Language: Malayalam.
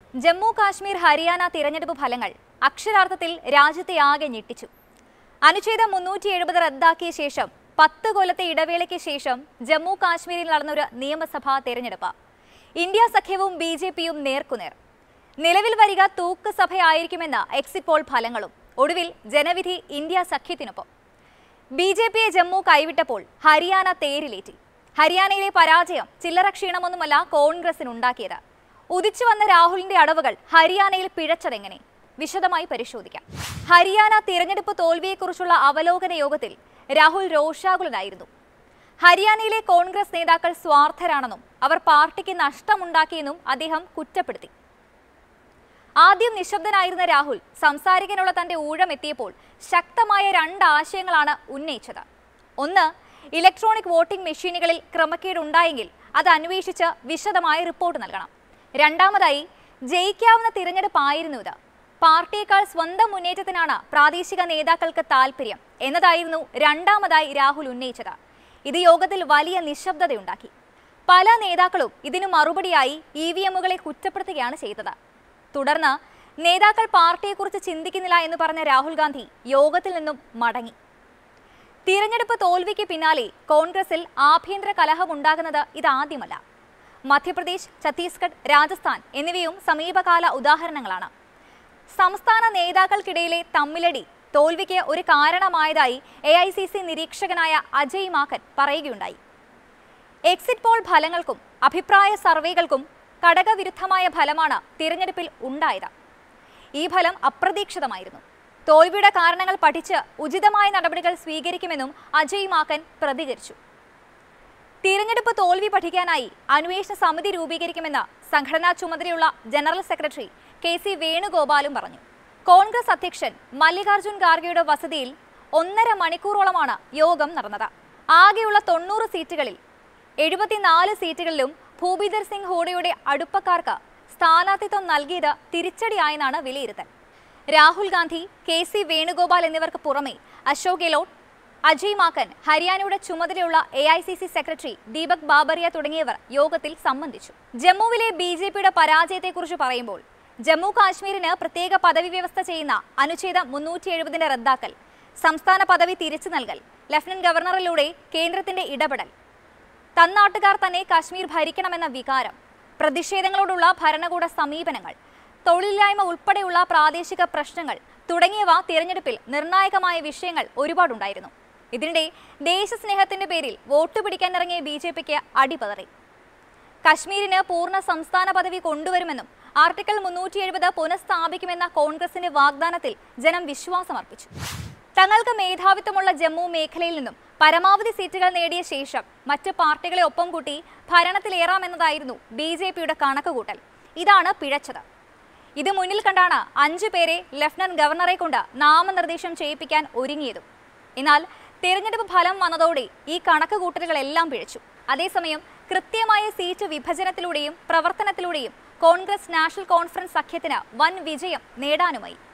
ജമ്മു കാശ്മീർ ഹരിയാന തിരഞ്ഞെടുപ്പ് ഫലങ്ങൾ അക്ഷരാർത്ഥത്തിൽ രാജ്യത്തെ ആകെ ഞെട്ടിച്ചു അനുച്ഛേദം മുന്നൂറ്റി എഴുപത് റദ്ദാക്കിയ ശേഷം പത്ത് കൊല്ലത്തെ ഇടവേളയ്ക്ക് ശേഷം ജമ്മു കാശ്മീരിൽ നടന്നൊരു നിയമസഭാ തെരഞ്ഞെടുപ്പ് ഇന്ത്യ സഖ്യവും ബി ജെ പിയും നേർക്കുനേർ നിലവിൽ വരിക തൂക്ക് സഭയായിരിക്കുമെന്ന എക്സിറ്റ് പോൾ ഫലങ്ങളും ഒടുവിൽ ജനവിധി ഇന്ത്യ സഖ്യത്തിനൊപ്പം ബി ജെ പിയെ ജമ്മു കൈവിട്ടപ്പോൾ ഹരിയാന തേരിലേറ്റി ഹരിയാനയിലെ പരാജയം ചില്ലറ ക്ഷീണമൊന്നുമല്ല കോൺഗ്രസിനുണ്ടാക്കിയത് ഉദിച്ചു വന്ന രാഹുലിന്റെ അടവുകൾ ഹരിയാനയിൽ പിഴച്ചതെങ്ങനെ വിശദമായി പരിശോധിക്കാം ഹരിയാന തിരഞ്ഞെടുപ്പ് തോൽവിയെക്കുറിച്ചുള്ള അവലോകന യോഗത്തിൽ രാഹുൽ രോഷാകുലനായിരുന്നു ഹരിയാനയിലെ കോൺഗ്രസ് നേതാക്കൾ സ്വാർത്ഥരാണെന്നും അവർ പാർട്ടിക്ക് നഷ്ടമുണ്ടാക്കിയെന്നും അദ്ദേഹം കുറ്റപ്പെടുത്തി ആദ്യം നിശബ്ദനായിരുന്ന രാഹുൽ സംസാരിക്കാനുള്ള തന്റെ ഊഴം എത്തിയപ്പോൾ ശക്തമായ രണ്ട് ആശയങ്ങളാണ് ഉന്നയിച്ചത് ഒന്ന് ഇലക്ട്രോണിക് വോട്ടിംഗ് മെഷീനുകളിൽ ക്രമക്കേട് ഉണ്ടായെങ്കിൽ അത് അന്വേഷിച്ച് വിശദമായ റിപ്പോർട്ട് നൽകണം രണ്ടാമതായി ജയിക്കാവുന്ന തിരഞ്ഞെടുപ്പായിരുന്നു ഇത് പാർട്ടിയേക്കാൾ സ്വന്തം മുന്നേറ്റത്തിനാണ് പ്രാദേശിക നേതാക്കൾക്ക് താല്പര്യം എന്നതായിരുന്നു രണ്ടാമതായി രാഹുൽ ഉന്നയിച്ചത് ഇത് യോഗത്തിൽ വലിയ നിശബ്ദതയുണ്ടാക്കി പല നേതാക്കളും ഇതിനു മറുപടിയായി ഇ വി എമ്മുകളെ കുറ്റപ്പെടുത്തുകയാണ് ചെയ്തത് തുടർന്ന് നേതാക്കൾ പാർട്ടിയെക്കുറിച്ച് ചിന്തിക്കുന്നില്ല എന്ന് പറഞ്ഞ രാഹുൽ ഗാന്ധി യോഗത്തിൽ നിന്നും മടങ്ങി തിരഞ്ഞെടുപ്പ് തോൽവിക്ക് പിന്നാലെ കോൺഗ്രസിൽ ആഭ്യന്തര കലഹമുണ്ടാകുന്നത് ഇതാദ്യമല്ല മധ്യപ്രദേശ് ഛത്തീസ്ഗഡ് രാജസ്ഥാൻ എന്നിവയും സമീപകാല ഉദാഹരണങ്ങളാണ് സംസ്ഥാന നേതാക്കൾക്കിടയിലെ തമ്മിലടി തോൽവിക്ക് ഒരു കാരണമായതായി എ ഐ സി സി നിരീക്ഷകനായ അജയ് മാക്കൻ പറയുകയുണ്ടായി എക്സിറ്റ് പോൾ ഫലങ്ങൾക്കും അഭിപ്രായ സർവേകൾക്കും ഘടകവിരുദ്ധമായ ഫലമാണ് തിരഞ്ഞെടുപ്പിൽ ഉണ്ടായത് ഈ ഫലം അപ്രതീക്ഷിതമായിരുന്നു തോൽവിയുടെ കാരണങ്ങൾ പഠിച്ച് ഉചിതമായ നടപടികൾ സ്വീകരിക്കുമെന്നും അജയ് മാക്കൻ പ്രതികരിച്ചു തിരഞ്ഞെടുപ്പ് തോൽവി പഠിക്കാനായി അന്വേഷണ സമിതി രൂപീകരിക്കുമെന്ന് സംഘടനാ ചുമതലയുള്ള ജനറൽ സെക്രട്ടറി കെ സി വേണുഗോപാലും പറഞ്ഞു കോൺഗ്രസ് അധ്യക്ഷൻ മല്ലികാർജുൻ ഖാർഗെയുടെ വസതിയിൽ ഒന്നര മണിക്കൂറോളമാണ് യോഗം നടന്നത് ആകെയുള്ള തൊണ്ണൂറ് സീറ്റുകളിൽ എഴുപത്തിനാല് സീറ്റുകളിലും ഭൂപീന്ദർ സിംഗ് ഹൂഡയുടെ അടുപ്പക്കാർക്ക് സ്ഥാനാർത്ഥിത്വം നൽകിയത് തിരിച്ചടിയായെന്നാണ് വിലയിരുത്തൽ രാഹുൽ ഗാന്ധി കെ സി വേണുഗോപാൽ എന്നിവർക്ക് പുറമെ അശോക് ഗെലോട്ട് അജയ് മാക്കൻ ഹരിയാനയുടെ ചുമതലയുള്ള A I C C secretary Deepak Babaria തുടങ്ങിയവർ യോഗത്തിൽ സംബന്ധിച്ചു ജമ്മുവിലെ ബി ജെ പിയുടെ പരാജയത്തെക്കുറിച്ച് പറയുമ്പോൾ ജമ്മു കാശ്മീരിന് പ്രത്യേക പദവി വ്യവസ്ഥ ചെയ്യുന്ന അനുച്ഛേദം മുന്നൂറ്റി എഴുപതിന്റെ റദ്ദാക്കൽ സംസ്ഥാന പദവി തിരിച്ചു നൽകൽ ലഫ്റ്റനന്റ് ഗവർണറിലൂടെ കേന്ദ്രത്തിന്റെ ഇടപെടൽ തന്നാട്ടുകാർ തന്നെ കാശ്മീർ ഭരിക്കണമെന്ന വികാരം പ്രതിഷേധങ്ങളോടുള്ള ഭരണകൂട സമീപനങ്ങൾ തൊഴിലില്ലായ്മ ഉൾപ്പെടെയുള്ള പ്രാദേശിക പ്രശ്നങ്ങൾ തുടങ്ങിയവ തിരഞ്ഞെടുപ്പിൽ നിർണായകമായ വിഷയങ്ങൾ ഒരുപാടുണ്ടായിരുന്നു ഇതിനിടെ ദേശസ്നേഹത്തിന്റെ പേരിൽ വോട്ട് പിടിക്കാനിറങ്ങിയ ബി ജെ പിക്ക് അടിപതറി കശ്മീരിന് പൂർണ്ണ സംസ്ഥാന പദവി കൊണ്ടുവരുമെന്നും ആർട്ടിക്കിൾ മുന്നൂറ്റി എഴുപത് പുനഃസ്ഥാപിക്കുമെന്ന കോൺഗ്രസിന്റെ വാഗ്ദാനത്തിൽ ജനം വിശ്വാസമർപ്പിച്ചു തങ്ങൾക്ക് മേധാവിത്വമുള്ള ജമ്മു മേഖലയിൽ നിന്നും പരമാവധി സീറ്റുകൾ നേടിയ ശേഷം മറ്റ് പാർട്ടികളെ ഒപ്പം കൂട്ടി ഭരണത്തിലേറാമെന്നതായിരുന്നു ബി ജെ പിയുടെ കണക്കുകൂട്ടൽ ഇതാണ് പിഴച്ചത് ഇത് മുന്നിൽ കണ്ടാണ് അഞ്ചു പേരെ ലഫ്റ്റനന്റ് ഗവർണറെ കൊണ്ട് നാമനിർദ്ദേശം ചെയ്യിപ്പിക്കാൻ ഒരുങ്ങിയതും എന്നാൽ തിരഞ്ഞെടുപ്പ് ഫലം വന്നതോടെ ഈ കണക്കുകൂട്ടലുകളെല്ലാം പിഴച്ചു അതേസമയം കൃത്യമായ സീറ്റ് വിഭജനത്തിലൂടെയും പ്രവർത്തനത്തിലൂടെയും കോൺഗ്രസ് നാഷണൽ കോൺഫറൻസ് സഖ്യത്തിന് വൻ വിജയം നേടാനുമായി